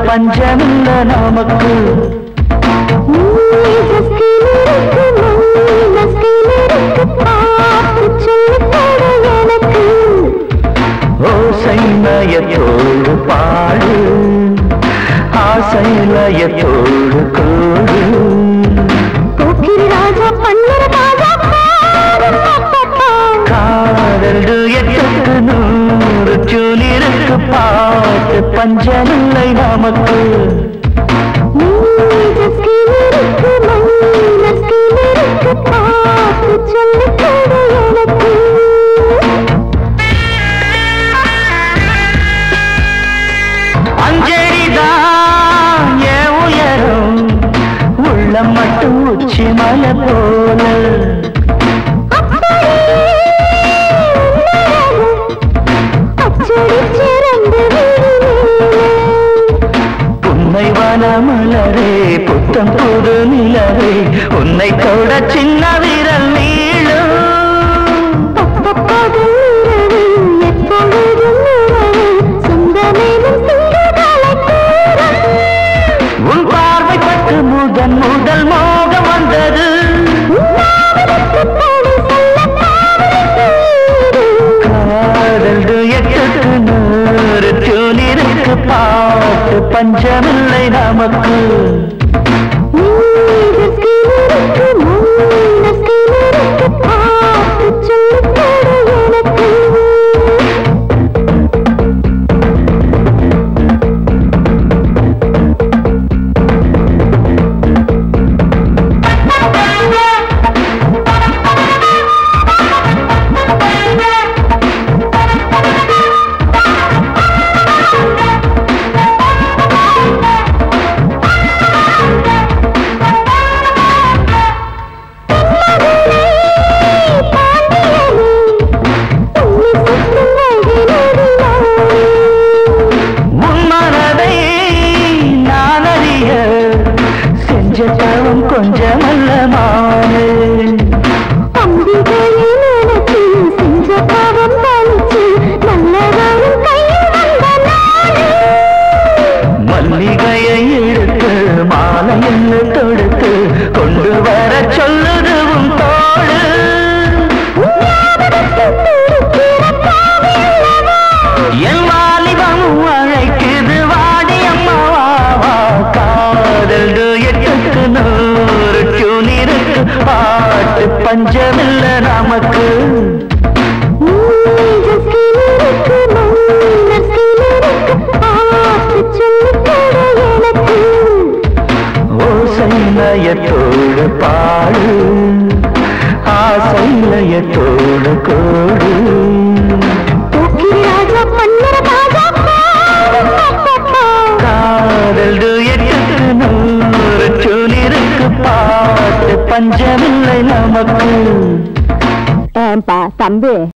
பஞ்சமில்ல நமக்கு ஓசைமயத்தோடு பாடு ஆசைலயத்தோடு கூடு காதல் எட்டுக்கு நூறு சூலிருக்கு பாட்டு பஞ்சமில்லை நமக்கு அஞ்சலிதான் ஏன் உயரும் உள்ளம் மட்டும் உச்சி மலை போல உன்னை வனமலரே புத்தம் புது நிலவே உன்னை தொட சின்ன விரல் நீளும் உன் பார்வை பட்டு முதன் முதல் மோகம் வந்தது காதல் எட்டுக்கு நூறு சூலிருக்கு பாட்டு பஞ்சமில்லை நமக்கு உன் மனதை நான் அறிய செஞ்ச தவம் கொஞ்சமல்ல மானே மல்லிகையை எடுத்து மாலையில் தொடுத்து கொண்டு வர சொல்லுது உன் தோடு என் வாலிபம் அழைக்குது வாடி அம்மாவா காதல் எட்டுக்கு நூறு டியூன் இருக்கு பாட்டு பஞ்சமில்ல நமக்கு ஓசைலயத்தோடு பாடு ஆசைலயத்தோடு கோடு காதல் எட்டுக்கு நூறு சூலிருக்கு பாட்டு பஞ்சமில்லை நமக்கு ஏன்பா தம்பி